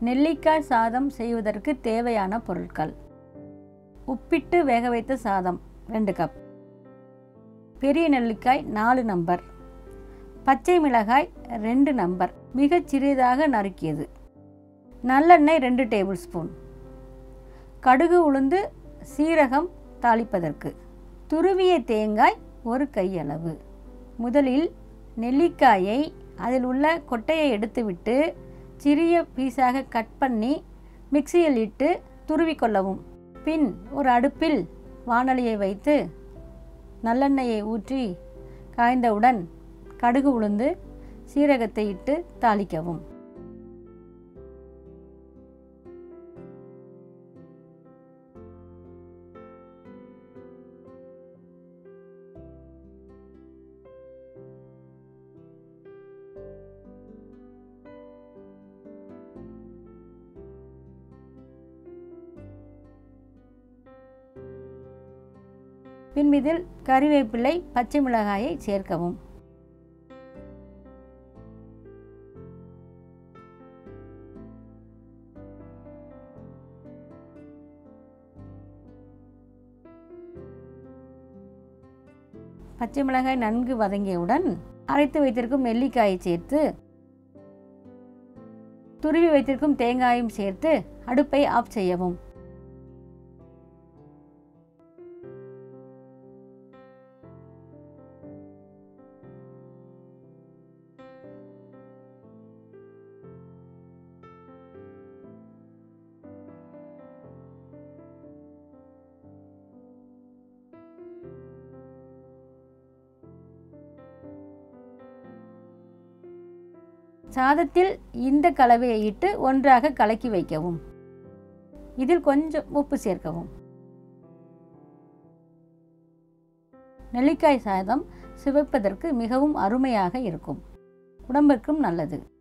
நெல்லிக்காய் சாதம் செய்வதற்கு தேவையான பொருட்கள் உப்பிட்டு வேக வைத்த சாதம் ரெண்டு கப் பெரிய நெல்லிக்காய் நாலு நம்பர் பச்சை மிளகாய் ரெண்டு நம்பர் மிகச் சிறியதாக நறுக்கியது நல்லெண்ணெய் ரெண்டு டேபிள் ஸ்பூன் கடுகு உளுந்து சீரகம் தாளிப்பதற்கு துருவிய தேங்காய் ஒரு கையளவு முதலில் நெல்லிக்காயை அதில் உள்ள கொட்டையை எடுத்துவிட்டு சிறிய பீஸாக கட் பண்ணி மிக்சியில் இட்டு துருவிக்கொள்ளவும் பின் ஒரு அடுப்பில் வாணலியை வைத்து நல்லெண்ணெயை ஊற்றி காய்ந்தவுடன் கடுகு உளுந்து சீரகத்தை இட்டு தாளிக்கவும் பின் இதில் கறிவேப்பிலை பச்சை மிளகாயை சேர்க்கவும் பச்சை மிளகாய் நன்கு வதங்கியவுடன் அரைத்து வைத்திருக்கும் நெல்லிக்காயை சேர்த்து துருவி வைத்திருக்கும் தேங்காயும் சேர்த்து அடுப்பை ஆஃப் செய்யவும் சாதத்தில் இந்த கலவையை இட்டு ஒன்றாக கலக்கி வைக்கவும் இதில் கொஞ்சம் உப்பு சேர்க்கவும் நெல்லிக்காய் சாதம் சிவப்பதற்கு மிகவும் அருமையாக இருக்கும் உடம்பிற்கும் நல்லது